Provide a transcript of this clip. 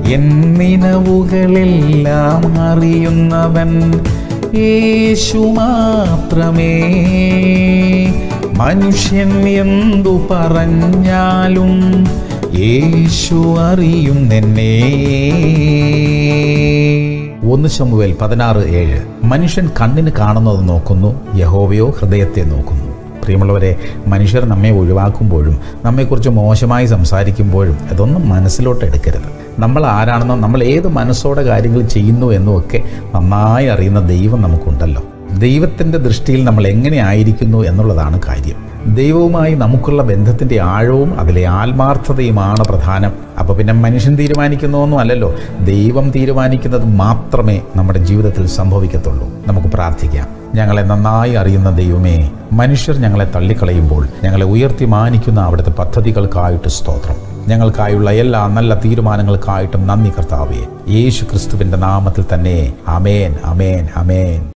N നിനവുകളെല്ലാം അറിയുന്നവൻ യേശു മാത്രമേ മനുഷ്യൻ എന്തു പറഞ്ഞാലും യേശു അറിയും നിന്നെ ഒന്ന് ശമുവേൽ പതിനാറ് ഏഴ് മനുഷ്യൻ കണ്ണിന് കാണുന്നത് നോക്കുന്നു യഹോവയോ ഹൃദയത്തെ നോക്കുന്നു പ്രിയമുള്ളവരെ മനുഷ്യർ നമ്മെ ഒഴിവാക്കുമ്പോഴും നമ്മെക്കുറിച്ച് മോശമായി സംസാരിക്കുമ്പോഴും ഇതൊന്നും മനസ്സിലോട്ട് എടുക്കരുത് നമ്മൾ ആരാണെന്നോ നമ്മൾ ഏത് മനസ്സോടെ കാര്യങ്ങൾ ചെയ്യുന്നു എന്നും ഒക്കെ നന്നായി അറിയുന്ന ദൈവം നമുക്കുണ്ടല്ലോ ദൈവത്തിൻ്റെ ദൃഷ്ടിയിൽ നമ്മൾ എങ്ങനെ ആയിരിക്കുന്നു എന്നുള്ളതാണ് കാര്യം ദൈവവുമായി നമുക്കുള്ള ബന്ധത്തിൻ്റെ ആഴവും അതിലെ ആത്മാർത്ഥതയുമാണ് പ്രധാനം അപ്പോൾ പിന്നെ മനുഷ്യൻ തീരുമാനിക്കുന്നതൊന്നും അല്ലല്ലോ ദൈവം തീരുമാനിക്കുന്നത് മാത്രമേ നമ്മുടെ ജീവിതത്തിൽ സംഭവിക്കത്തുള്ളൂ നമുക്ക് പ്രാർത്ഥിക്കാം ഞങ്ങളെ നന്നായി അറിയുന്ന ദൈവമേ മനുഷ്യർ ഞങ്ങളെ തള്ളിക്കളയുമ്പോൾ ഞങ്ങളെ ഉയർത്തി മാനിക്കുന്ന അവിടുത്തെ പദ്ധതികൾക്കായിട്ട് സ്തോത്രം ഞങ്ങൾക്കായുള്ള എല്ലാ നല്ല തീരുമാനങ്ങൾക്കായിട്ടും നന്ദി കർത്താവേ യേശു ക്രിസ്തുവിൻ്റെ നാമത്തിൽ തന്നെ അമേൻ അമേൻ അമേൻ